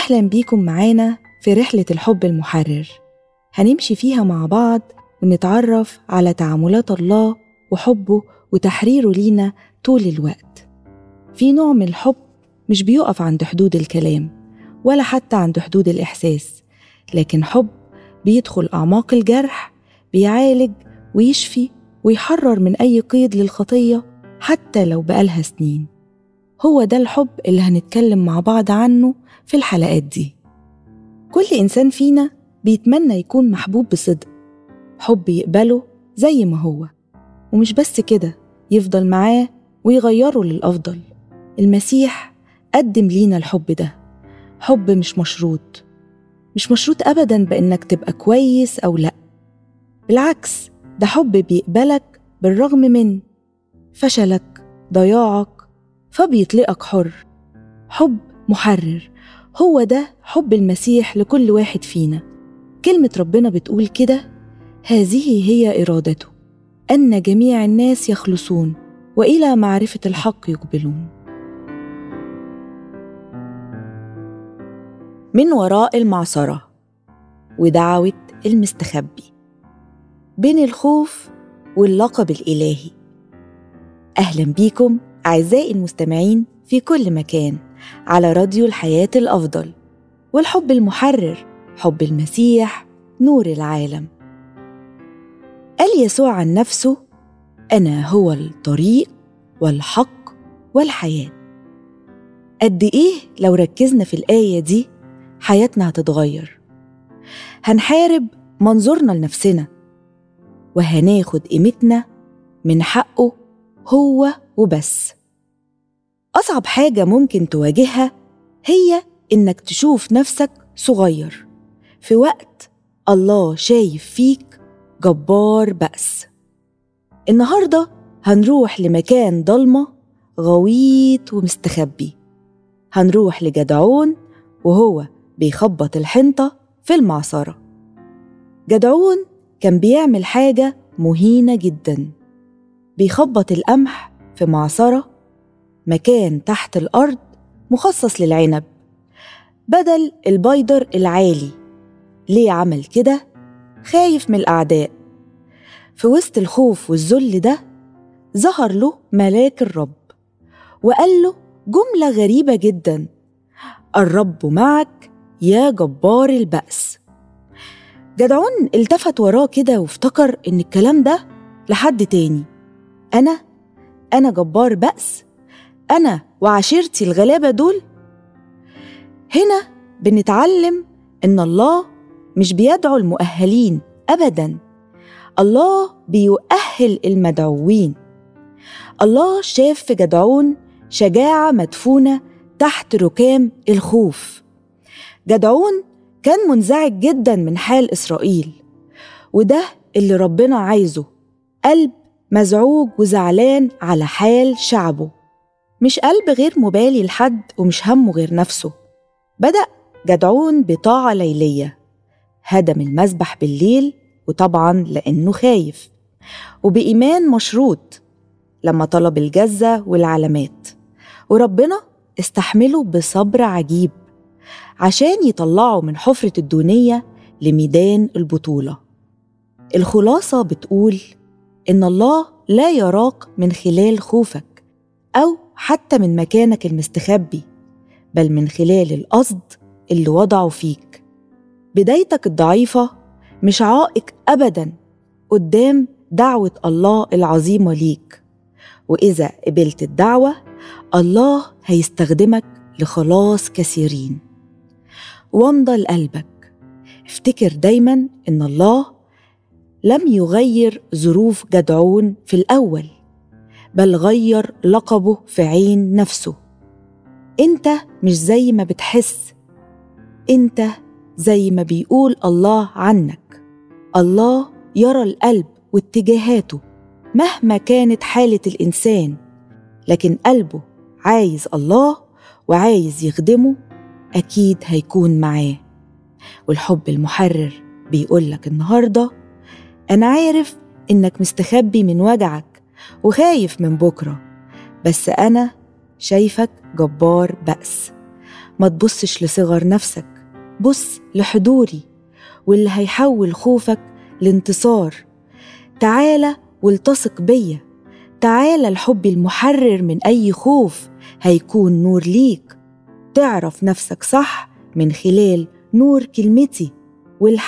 أهلا بيكم معانا في رحلة الحب المحرر هنمشي فيها مع بعض ونتعرف على تعاملات الله وحبه وتحريره لينا طول الوقت في نوع من الحب مش بيقف عند حدود الكلام ولا حتى عند حدود الإحساس لكن حب بيدخل أعماق الجرح بيعالج ويشفي ويحرر من أي قيد للخطية حتى لو بقالها سنين هو ده الحب اللي هنتكلم مع بعض عنه في الحلقات دي كل إنسان فينا بيتمنى يكون محبوب بصدق حب يقبله زي ما هو ومش بس كده يفضل معاه ويغيره للأفضل المسيح قدم لينا الحب ده حب مش مشروط مش مشروط أبدا بإنك تبقى كويس أو لأ بالعكس ده حب بيقبلك بالرغم من فشلك ضياعك فبيطلقك حر حب محرر هو ده حب المسيح لكل واحد فينا كلمة ربنا بتقول كده هذه هي إرادته أن جميع الناس يخلصون وإلى معرفة الحق يقبلون من وراء المعصرة ودعوة المستخبي بين الخوف واللقب الإلهي أهلا بيكم أعزائي المستمعين في كل مكان على راديو الحياة الأفضل والحب المحرر حب المسيح نور العالم قال يسوع عن نفسه أنا هو الطريق والحق والحياة قد إيه لو ركزنا في الآية دي حياتنا هتتغير هنحارب منظورنا لنفسنا وهناخد قيمتنا من حقه هو وبس أصعب حاجة ممكن تواجهها هي إنك تشوف نفسك صغير في وقت الله شايف فيك جبار بأس النهاردة هنروح لمكان ضلمة غويط ومستخبي هنروح لجدعون وهو بيخبط الحنطة في المعصرة جدعون كان بيعمل حاجة مهينة جدا بيخبط القمح في معصرة مكان تحت الأرض مخصص للعنب بدل البيدر العالي ليه عمل كده؟ خايف من الأعداء في وسط الخوف والذل ده ظهر له ملاك الرب وقال له جملة غريبة جدا الرب معك يا جبار البأس جدعون التفت وراه كده وافتكر إن الكلام ده لحد تاني أنا أنا جبار بأس أنا وعشيرتي الغلابة دول هنا بنتعلم إن الله مش بيدعو المؤهلين أبدا الله بيؤهل المدعوين الله شاف في جدعون شجاعة مدفونة تحت ركام الخوف جدعون كان منزعج جدا من حال إسرائيل وده اللي ربنا عايزه قلب مزعوج وزعلان على حال شعبه مش قلب غير مبالي لحد ومش همه غير نفسه بدأ جدعون بطاعة ليلية هدم المذبح بالليل وطبعا لأنه خايف وبإيمان مشروط لما طلب الجزة والعلامات وربنا استحمله بصبر عجيب عشان يطلعه من حفرة الدونية لميدان البطولة الخلاصة بتقول إن الله لا يراك من خلال خوفك أو حتى من مكانك المستخبي بل من خلال القصد اللي وضعه فيك بدايتك الضعيفة مش عائق أبدا قدام دعوة الله العظيمة ليك وإذا قبلت الدعوة الله هيستخدمك لخلاص كثيرين وامضى لقلبك افتكر دايما ان الله لم يغير ظروف جدعون في الاول بل غير لقبه في عين نفسه انت مش زي ما بتحس انت زي ما بيقول الله عنك الله يرى القلب واتجاهاته مهما كانت حاله الانسان لكن قلبه عايز الله وعايز يخدمه أكيد هيكون معاه والحب المحرر بيقولك النهاردة أنا عارف إنك مستخبي من وجعك وخايف من بكرة بس أنا شايفك جبار بأس ما تبصش لصغر نفسك بص لحضوري واللي هيحول خوفك لانتصار تعالى والتصق بيا تعالى الحب المحرر من أي خوف هيكون نور ليك تعرف نفسك صح من خلال نور كلمتي والحق